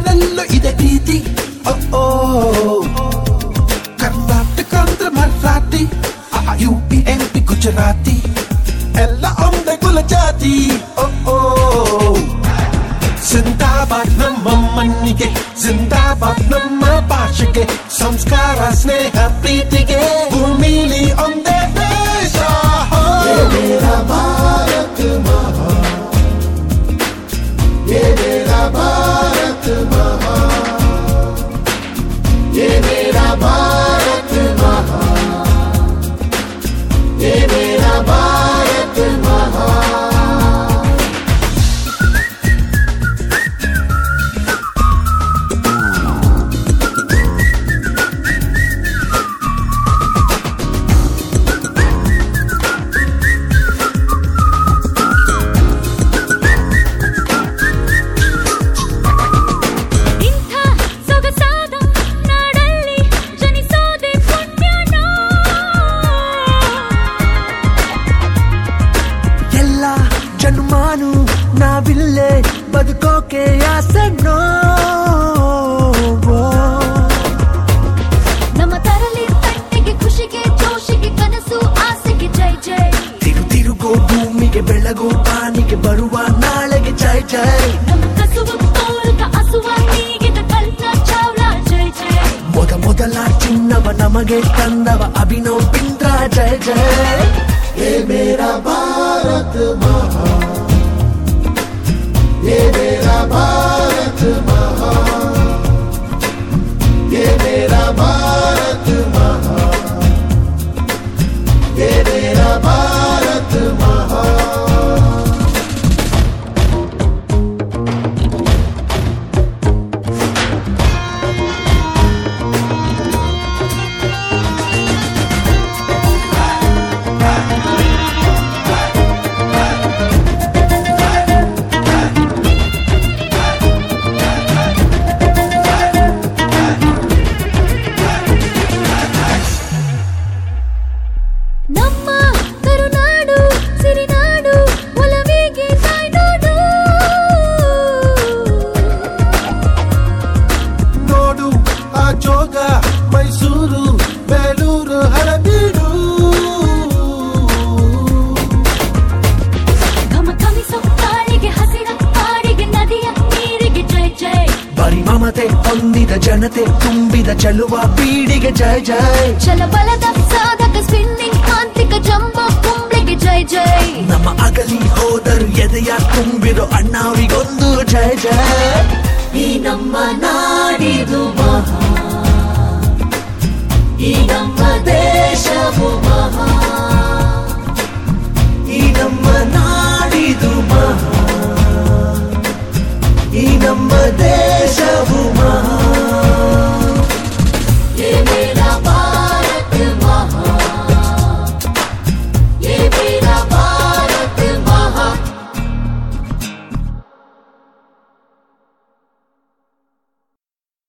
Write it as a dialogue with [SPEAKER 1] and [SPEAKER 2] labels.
[SPEAKER 1] ಮನೆಯಲ್ಲೂ ಇದೆ ಪ್ರೀತಿ ಓ ಓ ಕರ್ನಾಟಕ ಅಂದ್ರೆ Marathi U P M P Gujarati ಎಲ್ಲ ಒಂದೇ ಕುಲ ಜಾತಿ ಓ ಓ ಜಿಂದಾಬಾದ್ ನಮ್ಮ ಮಣ್ಣಿಗೆ ಜಿಂದಾಬಾದ್ ನಮ್ಮ ಭಾಷೆಗೆ ಸಂಸ್ಕಾರ ಸ್ನೇಹ ಪ್ರೀತಿಗೆ ಭೂಮಿಲಿ ಒಂದೇ ದೇಶ
[SPEAKER 2] ಇಂಥ ಸೊಗಸಾದ ನಾಡಲ್ಲಿ ಜನಿಸೋದೆ ಪುಣ್ಯನೋ
[SPEAKER 3] ಎಲ್ಲ ಜನ್ಮಾನು ನಾವಿಲ್ಲೇ ಬದುಕೋಕೆ ಆಸೆನೋ
[SPEAKER 2] ನಮ್ಮ ತರಲಿ ತಟ್ಟಿಗೆ ಖುಷಿಗೆ ಜೋಶಿಗೆ ಕನಸು ಆಸೆಗೆ ಜೈ ಜೈ
[SPEAKER 3] ತಿರು ತಿರುಗೋ ಭೂಮಿಗೆ ಬೆಳಗೋ ಪಾನಿಗೆ ಬರುವ ನಾಳೆಗೆ ಜೈ ಜೈ
[SPEAKER 2] ನಮ್ಮ ಕಸುವು ತೋರುಕ ಹಸುವ ನೀಗಿದ ಕಲ್ಪನಾ ಚಾವ್ಲಾ ಜೈ ಜೈ
[SPEAKER 3] ಮೊದ ಮೊದಲ ಚಿನ್ನವ ನಮಗೆ ತಂದವ ಅಭಿನವ್ ಬಿಂದ್ರ ಜೈ ಜೈ ಏ ಮೇರಾ ಭಾರತ ಮಹಾ ಏ ಮೇರಾ ಭಾರತ ಮಹಾ ಏ ಮೇರಾ ಭಾರತ ಮಹಾ ಏ ಮೇರಾ ಭಾರತ ಮಹಾ
[SPEAKER 2] ನಮ್ಮ ಕರುನಾಡು ಸಿರಿನಾಡು ಒಲವಿಗೆ ತಾಯ್ನಾಡು
[SPEAKER 1] ನೋಡು ಆ ಜೋಗ ಮೈಸೂರು ಬೇಲೂರು ಹಳಬೀಡು
[SPEAKER 2] ಘಮ ಘಮಿಸೋ ಕಾಳಿಗೆ ಹಸಿರ ಕಾಡಿಗೆ ನದಿಯ ನೀರಿಗೆ ಜೈ ಜೈ
[SPEAKER 3] ಬರಿ ಮಮತೆ ಹೊಂದಿದ ಜನತೆ ತುಂಬಿದ ಚಲುವ ಬೀಡಿಗೆ ಜೈ ಜೈ
[SPEAKER 2] ಛಲಬಲದ ಸಾಧಕ ಸ್ಪಿನ್ನಿಂಗ್ ಕಾಂತಿಕ ಜಂಬೋ ಕುಂಬ್ಳಿಗೆ ಜೈ ಜೈ
[SPEAKER 3] ನಮ್ಮ ಅಗಲಿ ಹೋದರು ಎದೆಯ ತುಂಬಿರೋ ಅಣ್ಣಾವಿಗೊಂದು ಜೈ ಜೈ ಈ ನಮ್ಮ ನಾಡಿದು ಮಹಾ ಈ ನಮ್ಮ ದೇಶವು ಮಹಾ